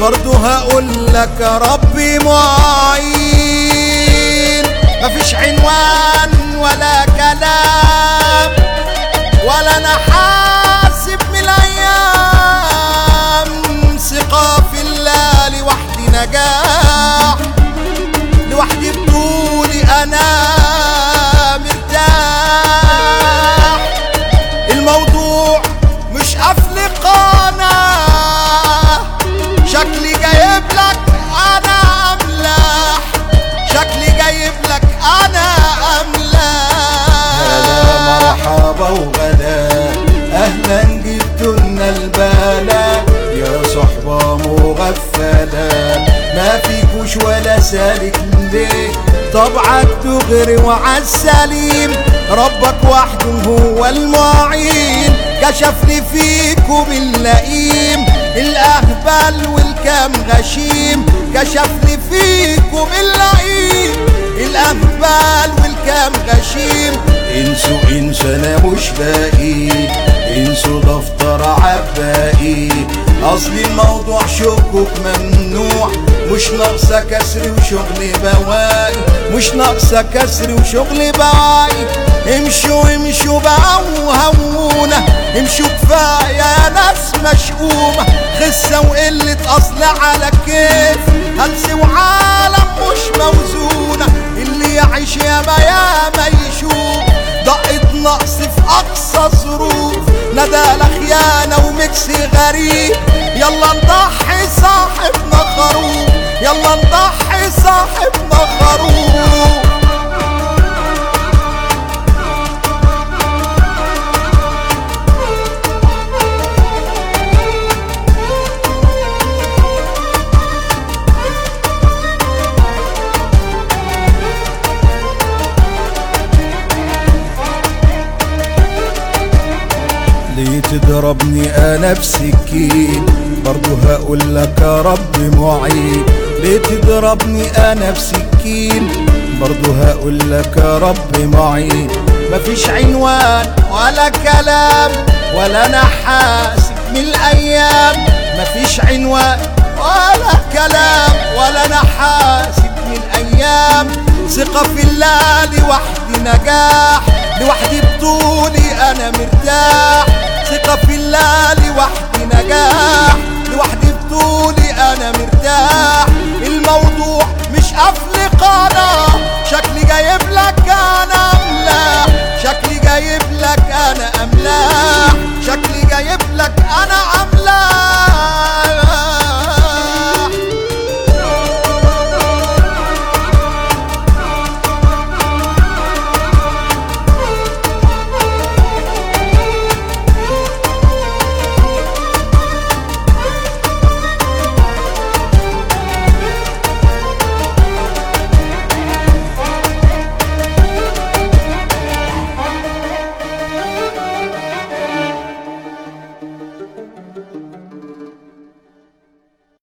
برضو هقول لك يا ربي معين مفيش عنوان ولا كلام ولا انا حاسب من الايام ثقة في الله لوحدي نجاح لوحدي بطولي انا مرتاح الموضوع مش قفل قناة شكلي جايب لك انا املاح شكلي جايب لك انا املاح هلا مرحبا وغدا اهلا جبتولنا البلا يا صحبة مغفلة ما فيكوش ولا سالك ليه طبعك دغري وعالسليم ربك وحده هو المعين كشف لي فيكم اللئيم الاهبل والكام غشيم كشف لي فيكم اللئيم الاهبل والكام غشيم انسوا انسوا انا مش باقي انسوا دفتر عبائي اصل الموضوع شكوك ممنوع مش ناقصة كسر وشغل بواقي مش ناقصة كسر وشغل بواقي امشوا امشوا بقى وهونا امشوا كفاية يا ناس مشؤومة خسة وقلة أصل على كيف هلس وعالم مش موزونة اللي يعيش ياما ياما يشوف دقة نقص في أقصى ظروف ندالة خيانة وميكس غريب يلا نضحي صاحبنا خروف يلا نضحي صاحبنا خروف ليه تضربني انا بسكين برضو هقول لك يا رب معين ليه تضربني انا بسكين برضو هقول لك يا رب معين مفيش عنوان ولا كلام ولا انا حاسب من الايام مفيش عنوان ولا كلام ولا انا حاسب من الايام ثقة في الله لوحدي نجاح لوحدي بطولي انا مرتاح ثقة في الله لوحدي